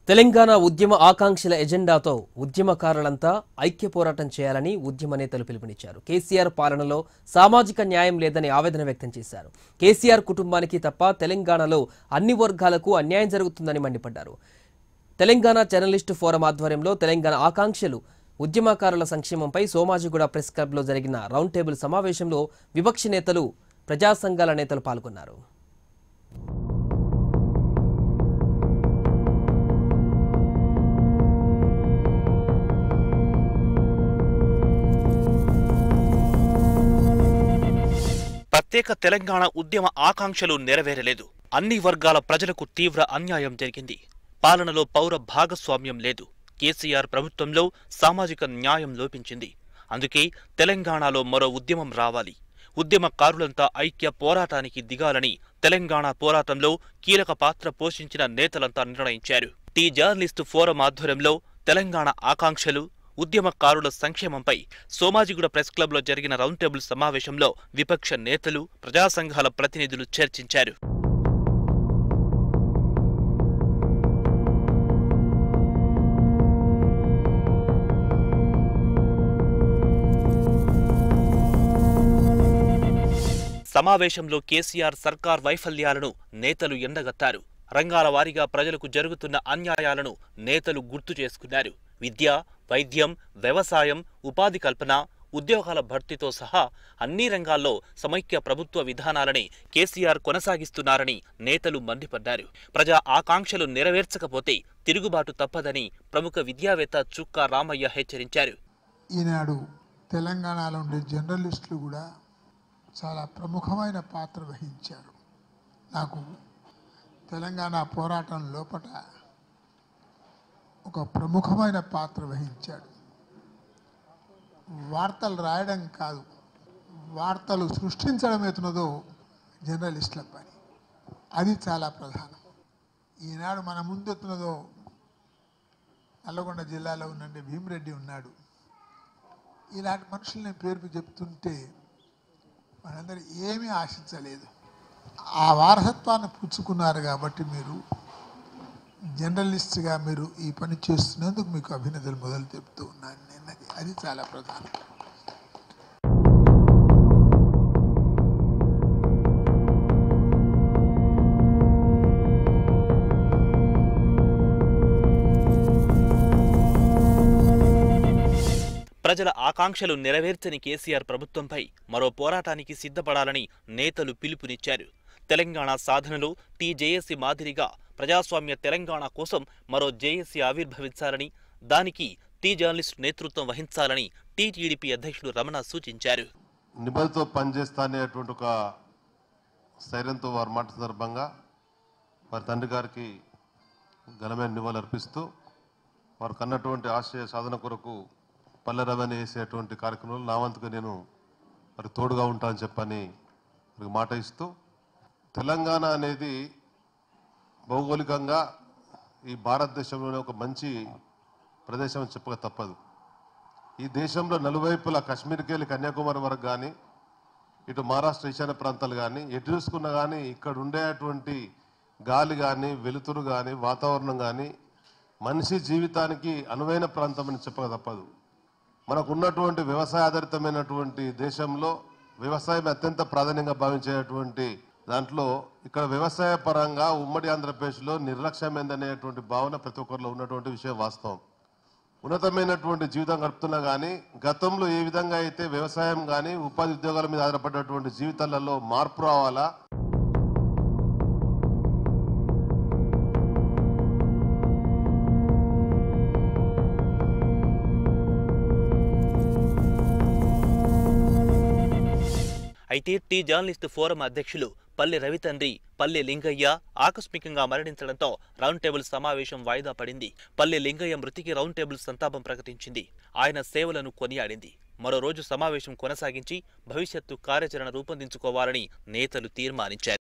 తెలంగాణ ఉద్యమ ఆకాంక్షల ఎజెండాతో ఉద్యమకారులంతా ఐక్య పోరాటం చేయాలని ఉద్యమ నేతలు పిలుపునిచ్చారు కేసీఆర్ పాలనలో సామాజిక న్యాయం లేదని ఆవేదన వ్యక్తం చేశారు కేసీఆర్ కుటుంబానికి తప్ప తెలంగాణలో అన్ని వర్గాలకు అన్యాయం జరుగుతుందని మండిపడ్డారు తెలంగాణ జర్నలిస్టు ఫోరం ఆధ్వర్యంలో తెలంగాణ ఆకాంక్షలు ఉద్యమకారుల సంక్షేమంపై సోమాజిగూడ ప్రెస్ క్లబ్లో జరిగిన రౌండ్ టేబుల్ సమావేశంలో విపక్ష నేతలు ప్రజా సంఘాల నేతలు పాల్గొన్నారు ప్రత్యేక తెలంగాణ ఉద్యమ ఆకాంక్షలు నెరవేరలేదు అన్ని వర్గాల ప్రజలకు తీవ్ర అన్యాయం జరిగింది పాలనలో పౌర భాగస్వామ్యం లేదు కేసీఆర్ ప్రభుత్వంలో సామాజిక న్యాయం లోపించింది అందుకే తెలంగాణలో మరో ఉద్యమం రావాలి ఉద్యమకారులంతా ఐక్య పోరాటానికి దిగాలని తెలంగాణ పోరాటంలో కీలక పాత్ర పోషించిన నేతలంతా నిర్ణయించారు టీ జర్నలిస్టు ఫోరం ఆధ్వర్యంలో తెలంగాణ ఆకాంక్షలు ఉద్యమకారుల సంక్షేమంపై సోమాజిగూడ ప్రెస్ క్లబ్లో జరిగిన రౌండ్ టేబుల్ సమావేశంలో విపక్ష నేతలు ప్రజా సంఘాల ప్రతినిధులు చర్చించారు సమావేశంలో కేసీఆర్ సర్కార్ వైఫల్యాలను నేతలు ఎండగత్తారు రంగాల వారీగా ప్రజలకు జరుగుతున్న అన్యాయాలను నేతలు గుర్తు చేసుకున్నారు విద్య వైద్యం వ్యవసాయం ఉపాధి కల్పన ఉద్యోగాల భర్తీతో సహా అన్ని రంగాల్లో సమైక్య ప్రభుత్వ విధానాలని కేసీఆర్ కొనసాగిస్తున్నారని నేతలు మండిపడ్డారు ప్రజా ఆకాంక్షలు నెరవేర్చకపోతే తిరుగుబాటు తప్పదని ప్రముఖ విద్యావేత్త చుక్కా రామయ్య హెచ్చరించారు ఈనాడు తెలంగాణలో ఉండే జర్నలిస్టులు కూడా చాలా ప్రముఖమైన పాత్ర వహించారు నాకు తెలంగాణ పోరాటం లోపట ఒక ప్రముఖమైన పాత్ర వహించాడు వార్తలు రాయడం కాదు వార్తలు సృష్టించడం ఎత్తున్నదో జర్నలిస్టుల పని అది చాలా ప్రధానం ఈనాడు మన ముందెత్తున్నదో నల్లగొండ జిల్లాలో ఉన్నండి భీమిరెడ్డి ఉన్నాడు ఇలాంటి మనుషుల్ని పేరు చెప్తుంటే మనందరూ ఏమీ ఆశించలేదు ఆ వారసత్వాన్ని పుచ్చుకున్నారు కాబట్టి మీరు జర్నలిస్ట్గా మీరు ఈ పని చేస్తున్నందుకు మీకు అభినందనలు మొదలు చెప్తూ ఉన్నాను నేను అది అది చాలా ప్రధానం ప్రజల ఆకాంక్షలు నెరవేర్చని కేసీఆర్ ప్రభుత్వంపై మరో పోరాటానికి సిద్ధపడాలని నేతలు పిలుపునిచ్చారు తెలంగాణ సాధనలో టీ జేఏసీ మాదిరిగా ప్రజాస్వామ్య తెలంగాణ కోసం మరో జేఏసీ ఆవిర్భవించాలని దానికి టీ జర్నలిస్ట్ నేతృత్వం వహించాలని టీటీడీపీ అధ్యక్షుడు రమణ సూచించారు నిబల్తో పనిచేస్తా అనేటువంటి ఒక స్థైర్యంతో వారు మాట సందర్భంగా వారి తండ్రి గారికి ఘనమైన నివాళులు అర్పిస్తూ వారు కన్నటువంటి ఆశయ సాధన కొరకు పల్లె రవాణా చేసేటువంటి కార్యక్రమంలో నా వంతుగా నేను మరి తోడుగా ఉంటానని చెప్పని వారికి మాట ఇస్తూ తెలంగాణ అనేది భౌగోళికంగా ఈ భారతదేశంలోనే ఒక మంచి ప్రదేశం అని చెప్పక తప్పదు ఈ దేశంలో నలువైపులా కాశ్మీర్కి వెళ్ళి కన్యాకుమారి వరకు కానీ ఇటు మహారాష్ట్ర ఈశాన్య ప్రాంతాలు కానీ ఎటు చూసుకున్నా కానీ ఇక్కడ ఉండేటువంటి గాలి కానీ వెలుతురు కానీ వాతావరణం కానీ మనిషి జీవితానికి అనువైన ప్రాంతం అని చెప్పక తప్పదు మనకు ఉన్నటువంటి వ్యవసాయ ఆధారితమైనటువంటి దేశంలో వ్యవసాయం అత్యంత ప్రాధాన్యంగా భావించేటువంటి దాంట్లో ఇక్కడ వ్యవసాయ పరంగా ఉమ్మడి ఆంధ్రప్రదేశ్లో నిర్లక్ష్యమైందనేటువంటి భావన ప్రతి ఒక్కరిలో ఉన్నటువంటి విషయం వాస్తవం ఉన్నతమైనటువంటి జీవితం గడుపుతున్నా కానీ గతంలో ఏ విధంగా అయితే వ్యవసాయం కానీ ఉపాధి ఉద్యోగాల మీద ఆధారపడినటువంటి జీవితాలలో మార్పు రావాలా అయితే టీ జర్నలిస్టు ఫోరం అధ్యక్షులు పల్లె రవితండ్రి పల్లె లింగయ్య ఆకస్మికంగా మరణించడంతో రౌండ్ టేబుల్ సమావేశం వాయిదా పడింది పల్లె లింగయ్య మృతికి రౌండ్ టేబుల్ సంతాపం ప్రకటించింది ఆయన సేవలను కొనియాడింది మరో రోజు సమావేశం కొనసాగించి భవిష్యత్తు కార్యాచరణ రూపొందించుకోవాలని నేతలు తీర్మానించారు